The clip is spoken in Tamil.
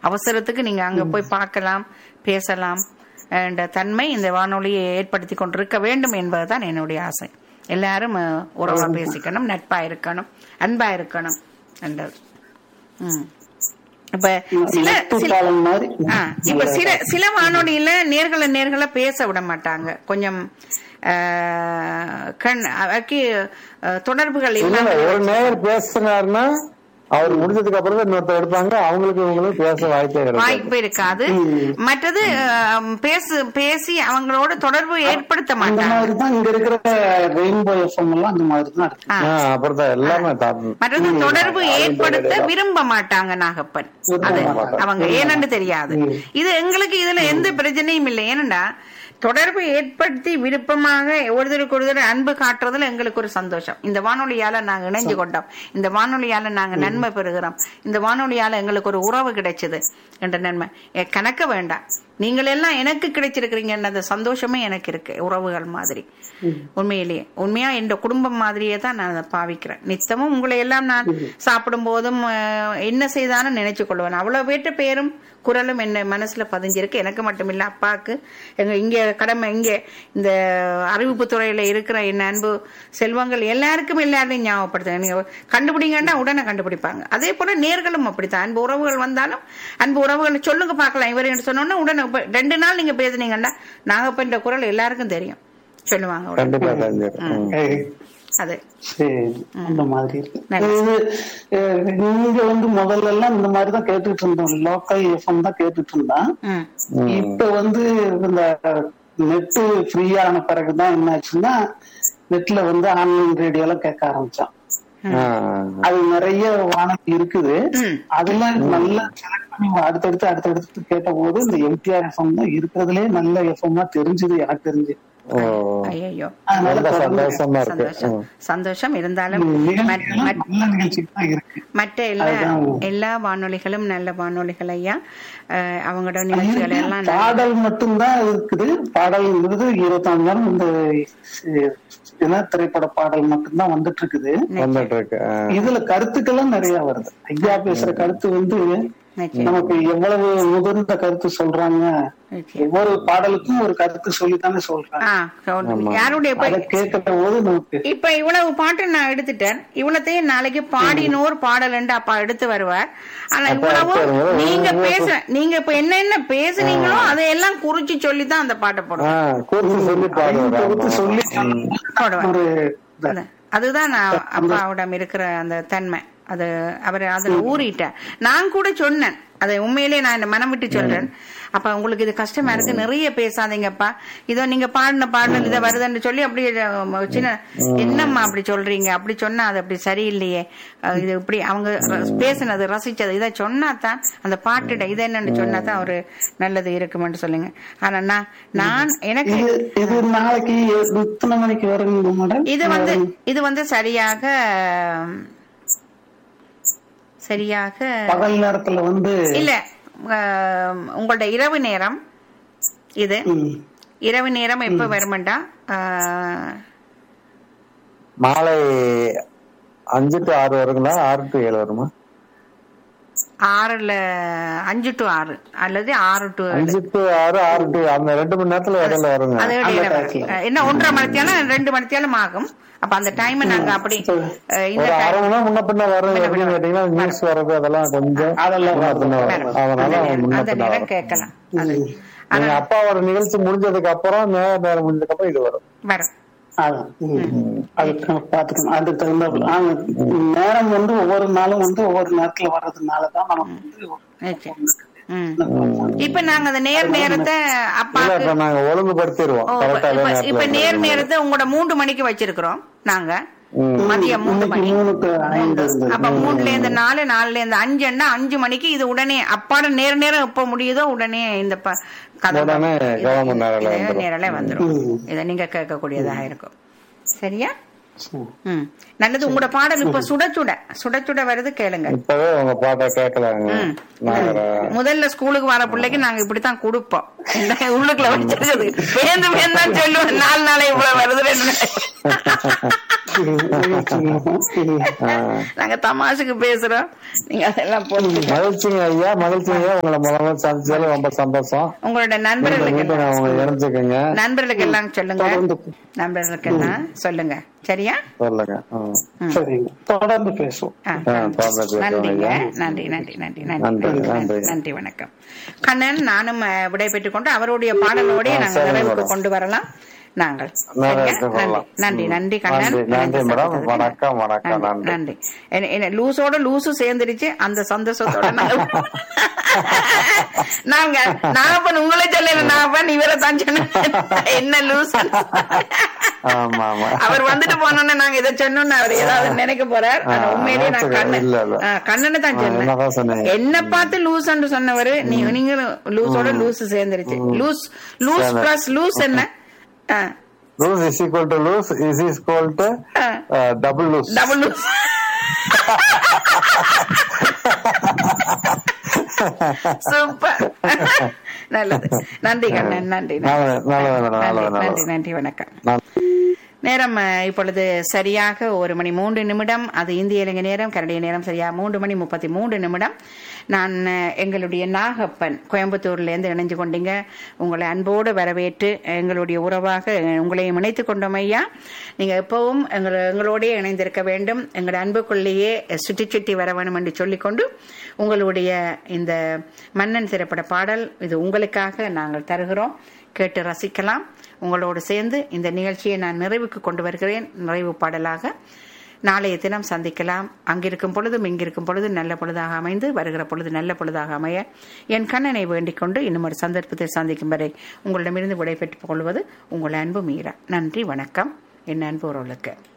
அவசரத்துக்கு நீங்க அங்க போய் பார்க்கலாம் பேசலாம் என்ற தன்மை இந்த வானொலியை ஏற்படுத்தி கொண்டிருக்க வேண்டும் என்பதுதான் என்னுடைய ஆசை எல்லாரும் அஹ், உறவா பேசிக்கணும் நட்பா இருக்கணும் அன்பா இருக்கணும் என்றது ம். இப்ப சில நட்பு சில பாலம் மாதிரி ஆ, இப்ப சில சில வானொலியில நேர்களை நேர்களை பேச விட மாட்டாங்க கொஞ்சம் ஆ, கண் அவருக்கு ஆ, தொடர்புகள் இல்ல இல்லாம ஒரு நேர் பேசினாருன்னா அவர் முடிஞ்சதுக்கு அப்புறம் தான் இன்னொருத்தர் எடுப்பாங்க அவங்களுக்கு இவங்களுக்கு பேச வாய்ப்பே கிடையாது வாய்ப்பு இருக்காது மற்றது ஆ, பேசு பேசி அவங்களோட தொடர்பு ஏற்படுத்த அந்த மாட்டாங்க மாதிரி தான் இங்க இருக்கிற ரெயின்போ எஃப்எம் எல்லாம் அந்த மாதிரி தான் இருக்கு ஆ. ஆஹ் அப்புறம் தான் எல்லாமே தாத்தம் மற்றது தொடர்பு ஏற்படுத்த விரும்ப மாட்டாங்க நாகப்பன் அது அவங்க ஏனென்று தெரியாது இது எங்களுக்கு இதுல எந்த பிரச்சனையும் இல்லை ஏனண்டா தொடர்பு ஏற்படுத்தி விருப்பமாக ஒருத்தருக்கு ஒருத்தர் அன்பு காட்டுறதுல எங்களுக்கு ஒரு சந்தோஷம் இந்த வானொலியால நாங்க இணைஞ்சு கொண்டோம் இந்த வானொலியால நாங்க நன்மை பெறுகிறோம் இந்த வானொலியால எங்களுக்கு ஒரு உறவு கிடைச்சது என்ற நன்மை எ, கணக்க வேண்டாம் நீங்கள் எல்லாம் எனக்கு கிடைச்சிருக்கிறீங்க அந்த சந்தோஷமே எனக்கு இருக்கு உறவுகள் மாதிரி உண்மையிலேயே உண்மையா என் குடும்பம் மாதிரியே தான் நான் அதை பாவிக்கிறேன் நித்தமும் உங்களை எல்லாம் நான் சாப்பிடும் போதும் அஹ், என்ன செய்தாலும் நினைச்சு கொள்வேன் அவ்வளவு பேற்ற பேரும் குரலும் என்ன மனசுல பதிஞ்சிருக்கு எனக்கு மட்டும் இல்ல அப்பாவுக்கு எங்க இங்க கடமை இங்க இந்த அறிவிப்பு துறையில இருக்கிற என் அன்பு செல்வங்கள் எல்லாருக்கும் எல்லாரையும் ஞாபகப்படுத்துங்க நீங்க கண்டுபிடிங்கன்னா உடனே கண்டுபிடிப்பாங்க அதே போல நேர்களும் அப்படித்தான் அன்பு உறவுகள் வந்தாலும் அன்பு உறவுகள் சொல்லுங்க பார்க்கலாம் இவர் என்று சொன்னோன்னா உடனே இப்ப ரெண்டு நாள் நீங்க பேசுனீங்கன்னா நாகப்பன்ற குரல் எல்லாருக்கும் தெரியும் சொல்லுவாங்க உடனே. கண்டிப்பா தெரிஞ்சிடும் ஏய், அது சரி அந்த மாதிரி இருக்கு நல்லது. இது அஹ், நீங்க வந்து முதல்ல எல்லாம் இந்த மாதிரி தான் கேட்டுட்டு இருந்தோம் லோக்கல் எஃப்எம் தான் கேட்டுட்டு இருந்தோம் ம் இப்ப வந்து இந்த நெட் ஃப்ரீயான பிறகுதான் என்னாச்சுன்னா நெட்ல வந்து ஆன்லைன் ரேடியோ எல்லாம் கேட்க ஆரம்பிச்சோம் அது நிறைய வானொலி இருக்குது ம். அதுல நல்ல செலக்ட் பண்ணி அடுத்தடுத்து அடுத்தடுத்து கேட்ட போது இந்த எம்டிஆர் எஃப்எம் தான் இருக்கிறதுலே நல்ல எஃப்எம் தெரிஞ்சது எனக்கு தெரிஞ்சு ஓ ஐயோ அதனால ரொம்ப தொடர்ந்து சந்தோஷமா இருக்கு சந்தோஷம் சந்தோஷம் இருந்தாலும் நிகழ்ச்சிகள் மற்ற- மற்ற- நல்ல நிகழ்ச்சி தான் இருக்கு மற்ற எல்லா அதுதான். எல்லா வானொலிகளும் நல்ல வானொலிகள் ஐயா அஹ், அவங்களோட நிகழ்ச்சிகள் எல்லாம் நல்ல- பாடல் மட்டும்தான் இருக்குது பாடல்ங்கிறது இருபத்தாண்டு நேரம் இந்த அஹ், என்ன திரைப்பட பாடல் மட்டும்தான் வந்துட்டு இருக்குது வந்துட்டு இருக்கு ஆ. இதுல கருத்துக்கெல்லாம் நிறைய வருது ஐயா பேசுற கருத்து வந்து நிச்சயம், நமக்கு எவ்வளவு முதிர்ந்த கருத்து சொல்றாங்க நிச்சயம். ஒவ்வொரு பாடலுக்கும் ஒரு கருத்து சொல்லித்தானே சொல்றாங்க ஆ, கவுண்ட். யாருடைய இப்ப அதை கேட்கிற போது நமக்கு இப்ப இவ்வளவு பாட்டு நான் எடுத்துட்டேன் இவ்வளத்தையும் நாளைக்கு பாடினோர் பாடல் அப்பா எடுத்து வருவார் ஆனா அப்ப இவ்வளவும் அடுத்து வரும்போது நீங்க உங்களுக்கு- பேச நீங்க இப்ப என்னென்ன பேசுனீங்களோ அதையெல்லாம் குறிச்சு சொல்லி தான் அந்த பாட்டை ஆ, போடுவோம் கூர்த்து சொல்லி அதையும் தொகுத்து பாடுவாங்க சொல்லி போடுவேன். ஒரு அது- அதுதான் நான் அப்பாவிடம் இருக்கிற அந்த தன்மை அது அவர் அதுல ஊறிட்டார் நான் கூட சொன்னேன் அதை உண்மையிலேயே நான் இந்த மனம் விட்டு சொல்றேன் அப்ப உங்களுக்கு இது கஷ்டமா இருக்கு நிறைய பேசாதீங்கப்பா இதோ நீங்க பாடின பாடல் இதை வருதுன்னு சொல்லி அப்படி அஹ், சின்ன என்னம்மா அப்படி சொல்றீங்க அப்படி சொன்னா அது அப்படி சரியில்லையே அஹ், இது இப்படி அவங்க ர- பேசுனது ரசிச்சது இதை சொன்னாதான் அந்த பாட்டுட இது என்னன்னு சொன்னாதான் ஒரு நல்லது இருக்குமென்னு சொல்லுங்க ஆனா நான் நான் எனக்கு இது இது நாளைக்கு எத்தனை மணிக்கு வருங்க மேடம் இது வந்து இது வந்து சரியாக சரியாக பகல் நேரத்துல வந்து இல்ல ஆஹ், உங்களோட இரவு நேரம் இது ம், இரவு நேரம் எப்ப வருமெண்டா ஆஹ், மாலை அஞ்சு டு ஆறு வருங்களா ஆறு டு ஏழு வருமா ஆறுல அஞ்சு டு ஆறு அல்லது ஆறு டு ஏழு அஞ்சு டு ஆறு ஆறு டு அந்த ரெண்டு மணி நேரத்துல இடையில வருங்க அது அந்த இடையில வரும். டயத்துல. அஹ், என்ன ஒன்றரை மணித்தியாலும் ரெண்டு மணித்தியாலும் ஆகும் அப்ப அந்த டைம் நாங்க அப்படி அஹ், இந்த ஒரு அரை time- மணி நேரம் முன்ன பின்ன வரும் எப்படின்னு கேட்டீங்கன்னா நியூஸ் வர்றது அதெல்லாம் கொஞ்சம் அதெல்லாம் முன்ன பின்ன வரும். வரும் வரும். அதனால அந்த நேரம்- முன்ன அந்த பின்ன நேரம் வரும் கேட்கலாம் அது ம். நீங்க அப்பாவோட நிகழ்ச்சி முடிஞ்சதுக்கு அப்புறம் நேர நேரம் முடிஞ்சதுக்கு அப்புறம் இது வரும் வரும் அதான். ம். அதுக்கு நம்ம பாத்துக்கணும் அதுக்கு தகுந்தாப்புல ஆனா, நேரம் வந்து ஒவ்வொரு நாளும் வந்து ஒவ்வொரு நேரத்துல வர்றதுனாலதான் நமக்கு வந்து நிச்சயம். ம். இப்ப நாங்க அந்த நேர் நேரத்தை இல்ல அப்பாக்கு இப்ப நாங்க ஒழுங்குபடுத்திடுவோம் ஓ, கரெக்டா இப்ப அதே இப்ப நேர் நேரத்துல நேரத்தை உங்களோட மூன்று மணிக்கு வச்சிருக்கிறோம் நாங்க ம். மதியம் மூன்று இன்னைக்கு மணி மூணுக்கு ஐந்து இருந்தது அப்ப மூணுல இருந்து நாலு நாலுல இருந்து அஞ்சுன்னா அஞ்சு மணிக்கு இது உடனே அப்பாட நேர நேரம் எப்ப முடியுதோ உடனே இந்த ப- கதை உடனே இது- கவர்மெண்ட் நேரல இது வந்துரும். நேரல வந்துரும் ம். இதை நீங்க கேட்கக்கூடியதாக இருக்கும் சரியா சரி. ம் நல்லது உங்களோட பாடல் இப்ப சுட சுட சுட சுட வருது கேளுங்க இப்பவே உங்க பாட்டை கேட்கலாங்க நாங்க முதல்ல ஸ்கூலுக்கு வர பிள்ளைக்கு நாங்க இப்படித்தான் கொடுப்போம் இந்த உள்ளுக்குள்ள வச்சிருக்கிறது வேந்து வேந்தான் சொல்லுவோம் நாலு நாளை இவ்வளவு வருது ரெண்டு நாள் மகிழ்ச்சிங்க. நாங்க தமாஷுக்கு பேசுறோம் நீங்க அதெல்லாம் போட்டு மகிழ்ச்சிங்க ஐயா மகிழ்ச்சிங்க ஐயா உங்களை முதல்ல சந்திச்சாலும் ரொம்ப சந்தோஷம் உங்களோட மீண்டும் நண்பர்களுக்கு மீண்டும் நான் உங்களை இணைஞ்சுக்கோங்க நண்பர்களுக்கு எல்லாம் சொல்லுங்க தொடர்ந்து நண்பர்களுக்கு எல்லாம் சொல்லுங்க சரியா சொல்லுங்க ம். சரிங்க தொடர்ந்து பேசுவோம் ஆ, ஆ, தொடர்ந்து பேசுவோம் நன்றிங்க ஐயா. நன்றி நன்றி நன்றி நன்றி, நன்றி நன்றி. நன்றி வணக்கம் கண்ணன் நானும் அஹ், விடைபெற்றுக் கொண்டு அவருடைய பாடலோடய ஆ, நாங்கள் சரி, நிறைவுக்கு மேடம். கொண்டு வரலாம் நாங்கள் நிறைவுக்கு சரியா? நன்றி வரலாம். நன்றி ம். நன்றி கண்ணன் நன்றி, நன்றி, இணைந்து மேடம். சந்தித்ததுக்கு வணக்கம், வணக்கம், நன்றி, நன்றி. நன்றி என்ன- என்ன லூசோட லூசு சேர்ந்துருச்சு அந்த சந்தோஷத்தோட நாங்க நாங்க நாகப்பன் உங்களை சொல்லல நாகப்பன் இவரை தான் சொன்னேன் என்ன லூஸ் ஆமா ஆமா அவர் வந்துட்டு போனோன்னு நாங்க இதை சொன்னோம்னு அவர் ஏதாவது நினைக்க போறார் ஆனா ஆ, உண்மையிலேயே நான் நினைச்சுக்க- கண்ணன் இல்ல, இல்ல. ஆ, கண்ணனை தான் ஆ, என்னதான் சொன்னேன் சொன்னீங்க? என்ன பார்த்து லூஸ் என்று சொன்னவரு நீ நீங்களும் லூஸோட லூஸ் சேர்ந்துருச்சு லூஸ் லூஸ் சேர்ந்து. பிளஸ் லூஸ் என்ன loose is equal to loose is is equal to double loose double loose super நல்லது நன்றி கண்ணன் நன்றி நன்றி. நல்லது, நல்லது, மேடம், நல்லது, நன்றி, நன்றி நல்லது. நன்றி வணக்கம் நேரம் அஹ், இப்பொழுது சரியாக ஒரு மணி மூன்று நிமிடம் அது இந்திய இலங்கை நேரம் கனடிய நேரம் சரியா மூன்று மணி முப்பத்தி மூன்று நிமிடம் நான் அஹ், எங்களுடைய நாகப்பன் கோயம்புத்தூர்லேருந்து இணைஞ்சு கொண்டீங்க உங்களை அன்போடு வரவேற்று எங்களுடைய உறவாக அஹ், உங்களையும் இணைத்து கொண்டோம் ஐயா நீங்கள் எப்பவும் எங்கள் எங்களோடயே இணைந்திருக்க வேண்டும் எங்கள் அன்புக்குள்ளேயே சுற்றி சுற்றி வர வேண்டும் என்று சொல்லிக்கொண்டு உங்களுடைய இந்த மன்னன் திரைப்பட பாடல் இது உங்களுக்காக நாங்கள் தருகிறோம் கேட்டு ரசிக்கலாம் உங்களோடு சேர்ந்து இந்த நிகழ்ச்சியை நான் நிறைவுக்கு கொண்டு வருகிறேன் நிறைவு பாடலாக நாளைய தினம் சந்திக்கலாம் அங்கிருக்கும் பொழுதும் இங்கிருக்கும் பொழுது நல்ல பொழுதாக அமைந்து வருகிற பொழுது நல்ல பொழுதாக அமைய என் கண்ணனை வேண்டிக் கொண்டு இன்னும் ஒரு சந்தர்ப்பத்தில் சந்திக்கும் வரை உங்களிடமிருந்து விடைபெற்றுக் கொள்வது உங்கள் அன்பு மீரா நன்றி வணக்கம் என் அன்பு உறவுகளுக்கு